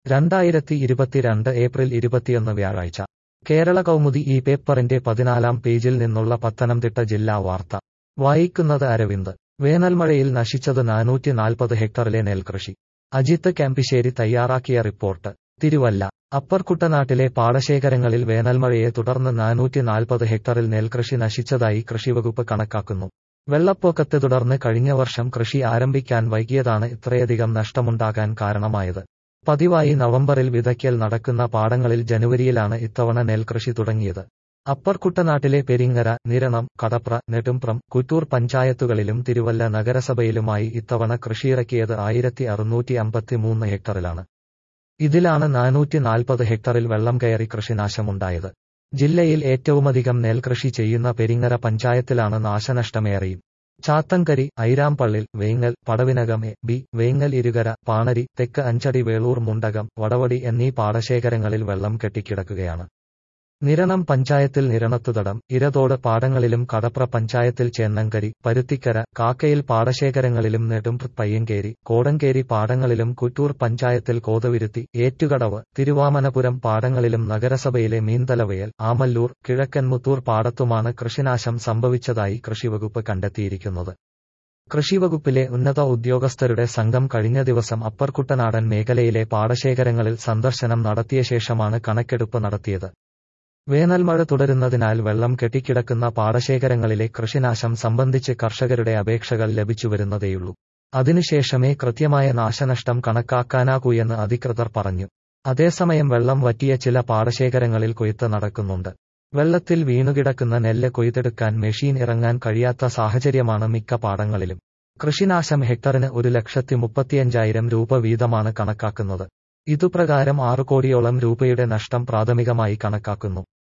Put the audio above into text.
രണ്ടായിരത്തി ഇരുപത്തിരണ്ട് ഏപ്രിൽ ഇരുപത്തിയൊന്ന് വ്യാഴാഴ്ച കേരള കൗമുദി ഈ പേപ്പറിന്റെ പതിനാലാം പേജിൽ നിന്നുള്ള പത്തനംതിട്ട ജില്ലാ വാർത്ത വായിക്കുന്നത് അരവിന്ദ് വേനൽമഴയിൽ നശിച്ചത് നാനൂറ്റി നാൽപ്പത് ഹെക്ടറിലെ നെൽകൃഷി അജിത്ത് ക്യാമ്പിശ്ശേരി തയ്യാറാക്കിയ റിപ്പോർട്ട് തിരുവല്ല അപ്പർ കുട്ടനാട്ടിലെ പാടശേഖരങ്ങളിൽ വേനൽമഴയെ തുടർന്ന് നാനൂറ്റി നാൽപ്പത് ഹെക്ടറിൽ നെൽകൃഷി നശിച്ചതായി കൃഷിവകുപ്പ് കണക്കാക്കുന്നു വെള്ളപ്പൊക്കത്തെ തുടർന്ന് കഴിഞ്ഞ വർഷം കൃഷി ആരംഭിക്കാൻ വൈകിയതാണ് ഇത്രയധികം നഷ്ടമുണ്ടാകാൻ കാരണമായത് പതിവായി നവംബറിൽ വിതയ്ക്കൽ നടക്കുന്ന പാടങ്ങളിൽ ജനുവരിയിലാണ് ഇത്തവണ നെൽകൃഷി തുടങ്ങിയത് അപ്പർ കുട്ടനാട്ടിലെ പെരിങ്ങര നിരണം കടപ്ര നെടുംപ്രം കുറ്റൂർ പഞ്ചായത്തുകളിലും തിരുവല്ല നഗരസഭയിലുമായി ഇത്തവണ കൃഷിയിറക്കിയത് ആയിരത്തി അറുന്നൂറ്റി അമ്പത്തിമൂന്ന് ഹെക്ടറിലാണ് ഇതിലാണ് നാനൂറ്റി നാൽപ്പത് ഹെക്ടറിൽ വെള്ളം കയറി കൃഷിനാശമുണ്ടായത് ജില്ലയിൽ ഏറ്റവുമധികം നെൽകൃഷി ചെയ്യുന്ന പെരിങ്ങര പഞ്ചായത്തിലാണ് നാശനഷ്ടമേറെയും ചാത്തങ്കരി ഐരാമ്പള്ളിൽ വേങ്ങൽ പടവിനകം എ ബി വേങ്ങൽ ഇരുകര പാണരി തെക്ക് അഞ്ചടി വേളൂർ മുണ്ടകം വടവടി എന്നീ പാടശേഖരങ്ങളിൽ വെള്ളം കെട്ടിക്കിടക്കുകയാണ് നിരണം പഞ്ചായത്തിൽ നിരണത്തുതടം ഇരതോട് പാടങ്ങളിലും കടപ്ര പഞ്ചായത്തിൽ ചേന്നങ്കരി പരുത്തിക്കര കാക്കയിൽ പാടശേഖരങ്ങളിലും നെടും പയ്യങ്കേരി കോടങ്കേരി പാടങ്ങളിലും കുറ്റൂർ പഞ്ചായത്തിൽ കോതവിരുത്തി ഏറ്റുകടവ് തിരുവാമനപുരം പാടങ്ങളിലും നഗരസഭയിലെ മീന്തലവയൽ ആമല്ലൂർ കിഴക്കൻമുത്തൂർ പാടത്തുമാണ് കൃഷിനാശം സംഭവിച്ചതായി കൃഷിവകുപ്പ് കണ്ടെത്തിയിരിക്കുന്നത് കൃഷിവകുപ്പിലെ ഉന്നത ഉദ്യോഗസ്ഥരുടെ സംഘം കഴിഞ്ഞ ദിവസം അപ്പർ കുട്ടനാടൻ മേഖലയിലെ പാടശേഖരങ്ങളിൽ സന്ദർശനം നടത്തിയ ശേഷമാണ് കണക്കെടുപ്പ് നടത്തിയത് വേനൽമഴ തുടരുന്നതിനാൽ വെള്ളം കെട്ടിക്കിടക്കുന്ന പാടശേഖരങ്ങളിലെ കൃഷിനാശം സംബന്ധിച്ച് കർഷകരുടെ അപേക്ഷകൾ ലഭിച്ചുവരുന്നതേയുള്ളൂ അതിനുശേഷമേ കൃത്യമായ നാശനഷ്ടം കണക്കാക്കാനാകൂ എന്ന് അധികൃതർ പറഞ്ഞു അതേസമയം വെള്ളം വറ്റിയ ചില പാടശേഖരങ്ങളിൽ കൊയ്ത്ത് നടക്കുന്നുണ്ട് വെള്ളത്തിൽ വീണുകിടക്കുന്ന നെല്ല് കൊയ്തെടുക്കാൻ മെഷീൻ ഇറങ്ങാൻ കഴിയാത്ത സാഹചര്യമാണ് മിക്ക പാടങ്ങളിലും കൃഷിനാശം ഹെക്ടറിന് ഒരു ലക്ഷത്തി മുപ്പത്തിയഞ്ചായിരം രൂപ വീതമാണ് കണക്കാക്കുന്നത് ഇതുപ്രകാരം ആറു കോടിയോളം രൂപയുടെ നഷ്ടം പ്രാഥമികമായി കണക്കാക്കുന്നു